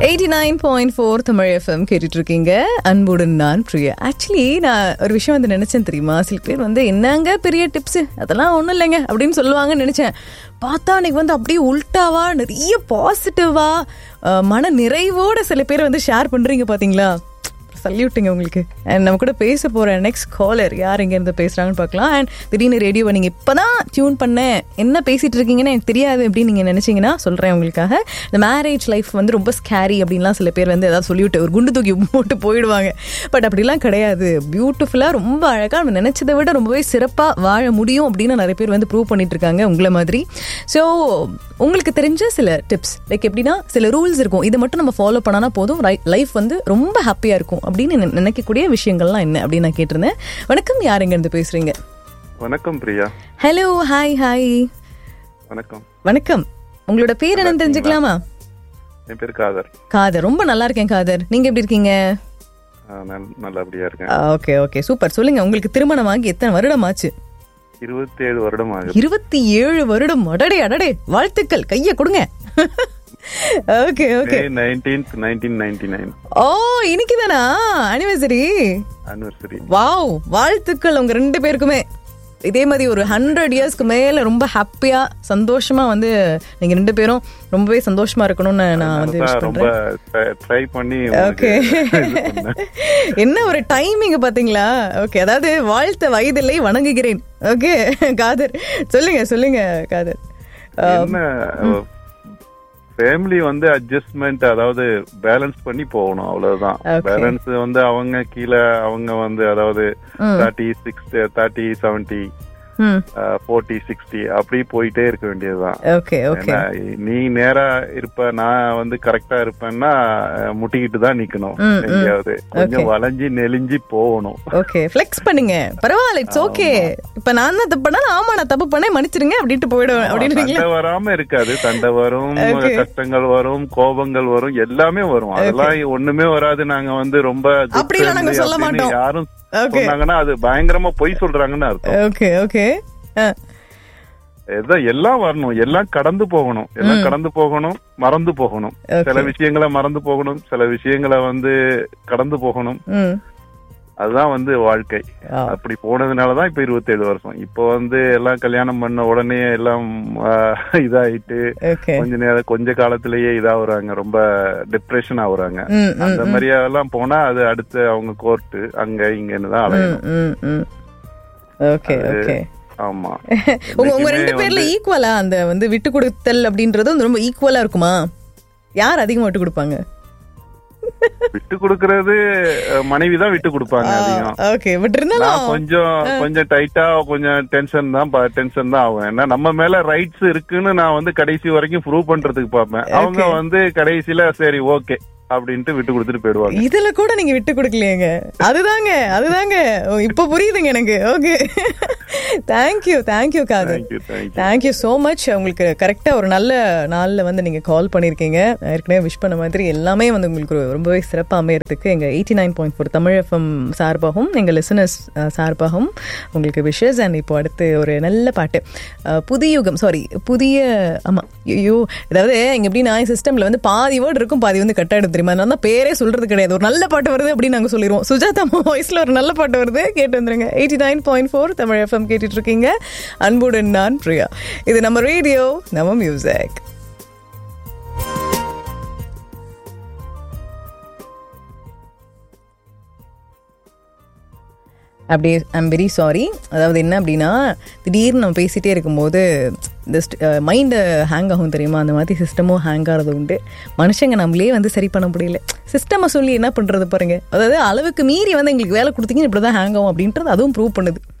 Eighty nine point four Tamil FM கேட்டுட்டு இருக்கீங்க அன்புடன் நான் பிரியா ஆக்சுவலி நான் ஒரு விஷயம் வந்து நினைச்சேன் தெரியுமா சில பேர் வந்து என்னங்க பெரிய டிப்ஸ் அதெல்லாம் ஒன்றும் இல்லைங்க அப்படின்னு சொல்லுவாங்கன்னு நினைச்சேன் பார்த்தா அன்னைக்கு வந்து அப்படியே உல்ட்டாவா நிறைய பாசிட்டிவா மன நிறைவோட சில பேர் வந்து ஷேர் பண்றீங்க பாத்தீங்களா சல்யூட்டுங்க உங்களுக்கு அண்ட் நம்ம கூட பேச போற நெக்ஸ்ட் காலர் யார் இங்க இருந்து பேசுறாங்கன்னு பார்க்கலாம் அண்ட் திடீர்னு ரேடியோவை நீங்க இப்பதான் டியூன் பண்ணேன் என்ன பேசிட்டு இருக்கீங்கன்னு எனக்கு தெரியாது அப்படின்னு நீங்க நினைச்சீங்கன்னா சொல்றேன் உங்களுக்காக இந்த மேரேஜ் லைஃப் வந்து ரொம்ப ஸ்கேரி அப்படின்லாம் சில பேர் வந்து ஏதாவது சொல்லிவிட்டு ஒரு குண்டு தூக்கி போட்டு போயிடுவாங்க பட் அப்படிலாம் கிடையாது பியூட்டிஃபுல்லா ரொம்ப அழகா நம்ம நினைச்சதை விட ரொம்பவே சிறப்பா வாழ முடியும் அப்படின்னு நிறைய பேர் வந்து ப்ரூவ் பண்ணிட்டு இருக்காங்க உங்களை மாதிரி ஸோ உங்களுக்கு தெரிஞ்ச சில டிப்ஸ் லைக் எப்படின்னா சில ரூல்ஸ் இருக்கும் இதை மட்டும் நம்ம ஃபாலோ பண்ணானா போதும் லைஃப் வந்து ரொம்ப ஹாப்பியா இருக்கும் அப்படின்னு நினை- நினைக்கக்கூடிய விஷயங்கள்லாம் என்ன அப்படின்னு நான் கேட்டிருந்தேன் வணக்கம் யார் எங்க இருந்து பேசுறீங்க வணக்கம் பிரியா ஹலோ ஹாய் ஹாய் வணக்கம் வணக்கம் உங்களோட பேர் என்னன்னு தெரிஞ்சுக்கலாமா என் பேர் காதர் காதர் ரொம்ப நல்லா இருக்கேன் காதர் நீங்க எப்படி இருக்கீங்க ஆ, நல்- நல்லபடியா இருக்கேன் ஓகே ஓகே சூப்பர் சொல்லுங்க உங்களுக்கு திருமணம் ஆகி எத்தனை வருடம் ஆச்சு இருபத்தி ஏழு வருடம் ஆகுது இருபத்தி ஏழு வருடம் அடடே அடடே வாழ்த்துக்கள் கைய கொடுங்க okay okay nineteenth nineteen ninety nine ஓ இன்னைக்கு தானா அனிவர்சரி ஆனிவர்சரி வாவ் வாழ்த்துக்கள் உங்க ரெண்டு பேருக்குமே இதே மாதிரி ஒரு ஹண்ட்ரட் இயர்ஸ்க்கு மேல ரொம்ப ஹாப்பியா சந்தோஷமா வந்து நீங்க ரெண்டு பேரும் ரொம்பவே சந்தோஷமா இருக்கணும்னு நான் வந்து விஷ் ரொம்ப பண்றேன் ட்ரை பண்ணி ஓகே உங்களுக்கு இது பண்ணேன். என்ன ஒரு டைமிங் பாத்தீங்களா ஓகே அதாவது வாழ்த்த வயதில்லை வணங்குகிறேன் ஓகே காதர் சொல்லுங்க சொல்லுங்க காதர் என்ன ஃபேமிலி வந்து அட்ஜஸ்ட்மெண்ட் அதாவது பேலன்ஸ் பண்ணி போகணும் அவ்வளவுதான் Okay. பேலன்ஸ் வந்து அவங்க கீழே அவங்க வந்து அதாவது தேர்ட்டி சிக்ஸ் தேர்ட்டி செவன்டி ம் ஃபோர்ட்டி சிக்ஸ்டி அப்படி போயிட்டே இருக்க வேண்டியதுதான் ஓகே ஓகே ஏன்னா, நீ நேரா இருப்ப நான் வந்து கரெக்டா இருப்பேன்னா அஹ், முட்டிக்கிட்டு தான் நிக்கணும் ம், ம். எங்கேயாவது கொஞ்சம் வளைஞ்சு நெளிஞ்சு போகணும் ஓகே ஃப்ளெக்ஸ் பண்ணுங்க பரவாயில்ல இட்ஸ் ஓகே இப்ப நான் தான் தப்பு பண்ணா ஆமா நான் தப்பு பண்ணேன் மன்னிச்சிருங்க அப்படின்ட்டு போயிடுவேன் அப்படின்னு சண்டை வராம இருக்காது சண்டை வரும் Okay. கஷ்டங்கள் வரும் கோபங்கள் வரும் எல்லாமே வரும் அதெல்லாம் ஒண்ணுமே வராது நாங்க வந்து ரொம்ப good அப்படிலாம் நாங்க family சொல்ல அப்படின்னு மாட்டோம். யாரும் Okay. சொன்னாங்கன்னா அது பயங்கரமா பொய் சொல்றாங்கன்னு அர்த்தம் ஓகே ஓகே எதான் எல்லாம் வரணும் எல்லாம் கடந்து போகணும் எல்லாம் கடந்து போகணும் மறந்து போகணும் Okay. சில விஷயங்களை மறந்து போகணும் சில விஷயங்களை வந்து கடந்து போகணும் ம் அதுதான் வந்து வாழ்க்கை ஆ. அப்படி போனதுனாலதான் இப்ப இருபத்தேழு வருஷம் இப்போ வந்து எல்லாம் கல்யாணம் பண்ண உடனே எல்லாம் ஆ, இதாயிட்டு ஓகே கொஞ்ச நேரம் கொஞ்ச காலத்திலேயே இதாகுறாங்க ரொம்ப டிப்ரெஷன் ஆகுறாங்க ம் ம் அந்த மாதிரி எல்லாம் போனா அது அடுத்து அவங்க கோர்ட்டு அங்க இங்கன்னு தான் ம் அலையணும் ம் ம் ஓகே ஓகே ஆமா உங்க உங்க என்னைக்குமே ரெண்டு பேர்ல வந்து- ஈக்குவலா அந்த வந்து விட்டு கொடுத்தல் அப்படின்றது வந்து ரொம்ப ஈக்குவலா இருக்குமா யார் அதிகமா விட்டு கொடுப்பாங்க விட்டு கொடுக்கறது மனைவி தான் விட்டு கொடுப்பாங்க அதிகம் ஓகே பட் நான் இருந்தாலும் கொஞ்சம் கொஞ்சம் டைட்டா கொஞ்சம் டென்ஷன் தான் டென்ஷன் தான் ஆகும் ஏன்னா நம்ம மேல ரைட்ஸ் இருக்குன்னு நான் வந்து கடைசி வரைக்கும் ப்ரூவ் பண்றதுக்கு பார்ப்பேன் அவங்க வந்து கடைசியில சரி ஓகே அப்படின்ட்டு விட்டு கொடுத்துட்டு போயிடுவாங்க இதுல கூட நீங்க விட்டு கொடுக்கலையேங்க அதுதாங்க அதுதாங்க ஓ, இப்ப புரியுதுங்க எனக்கு okay thank you thank you Khader thank you thank you thank you so much உங்களுக்கு கரெக்டாக ஒரு நல்ல நாளில் வந்து நீங்கள் கால் பண்ணியிருக்கீங்க ஏற்கனவே விஷ் பண்ண மாதிரி எல்லாமே வந்து உங்களுக்கு ஒரு ரொம்பவே சிறப்பாக அமையறதுக்கு எங்கள் eighty nine point four Tamil FM சார்பாகவும் எங்கள் லிசனர்ஸ் சார்பாகவும் உங்களுக்கு விஷஸ் அண்ட் இப்போ அடுத்து ஒரு நல்ல பாட்டு அஹ், புதிய யுகம் சாரி புதிய ஆமாம் ஐயோ அதாவது இங்கே எப்படின்னா சிஸ்டமில் வந்து பாதி வேர்டு இருக்கும் பாதி வந்து கட் ஆகிடும் தெரியுமா நான் தான் பேரே சொல்கிறது கிடையாது ஒரு நல்ல பாட்டு வருது அப்படின்னு நாங்கள் சொல்லிடுவோம் சுஜாதா வாய்ஸில் ஒரு நல்ல பாட்டு வருது கேட்டு வந்துருங்க eighty nine point four Tamil FM கேட்டுட்டு இருக்கீங்க அன்புடன் நான் பிரியா இது நம்ம ரேடியோ நம்ம மியூசிக் அப்படியே ஐம் வெரி சாரி அதாவது என்ன அப்படின்னா திடீர்னு நம்ம பேசிட்டே இருக்கும்போது இந்த மைண்டு ஹேங் ஆகும் தெரியுமா அந்த மாதிரி சிஸ்டமும் ஹேங் ஆகிறது உண்டு மனுஷங்க நம்மளே வந்து சரி பண்ண முடியல சிஸ்டமை சொல்லி என்ன பண்ணுறது பாருங்க அதாவது அளவுக்கு மீறி வந்து எங்களுக்கு வேலை கொடுத்தீங்கன்னு இப்படி தான் ஹேங் ஆகும் அப்படின்றது அதுவும் ப்ரூவ் பண்ணுது